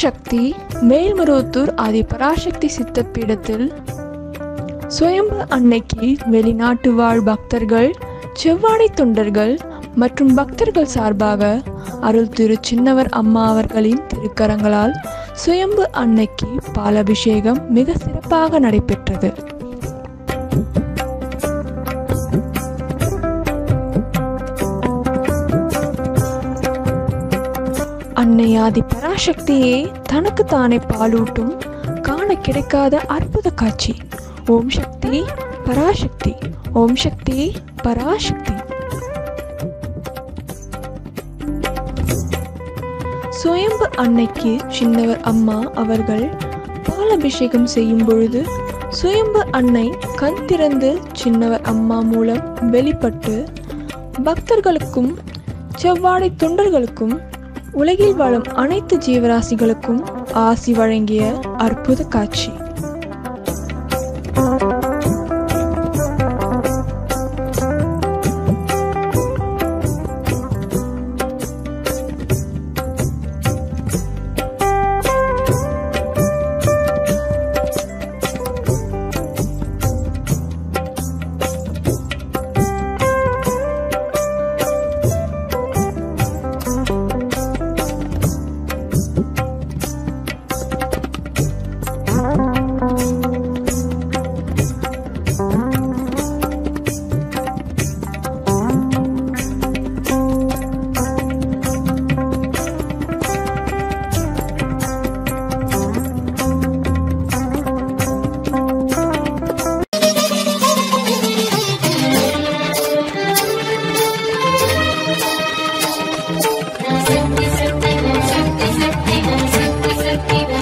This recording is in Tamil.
பராசக்தி மேல்மருவத்தூர் ஆதி பராசக்தி சித்தப்பீடத்தில் சுயம்பு அன்னைக்கு வெளிநாட்டு வாழ் பக்தர்கள் செவ்வாடை தொண்டர்கள் மற்றும் பக்தர்கள் சார்பாக அருள் திரு சின்னவர் அம்மா அவர்களின் திருக்கரங்களால் சுயம்பு அன்னைக்கு பாலாபிஷேகம் மிக சிறப்பாக நடைபெற்றது அன்னை ஆதி பராசக்தியே தனக்கு தானே பாலூட்டும் காண கிடைக்காத அற்புத காட்சி ஓம் சக்தி பராசக்தி ஓம் சக்தி பராசக்தி சுயம்பு அன்னைக்கு சின்னவர் அம்மா அவர்கள் பாலபிஷேகம் செய்யும் பொழுது சுயம்பு அன்னை கண் திறந்து சின்னவர் அம்மா மூலம் வெளிப்பட்டு பக்தர்களுக்கும் செவ்வாடை தொண்டர்களுக்கும் உலகில் வாழும் அனைத்து ஜீவராசிகளுக்கும் ஆசி வழங்கிய அற்புத காட்சி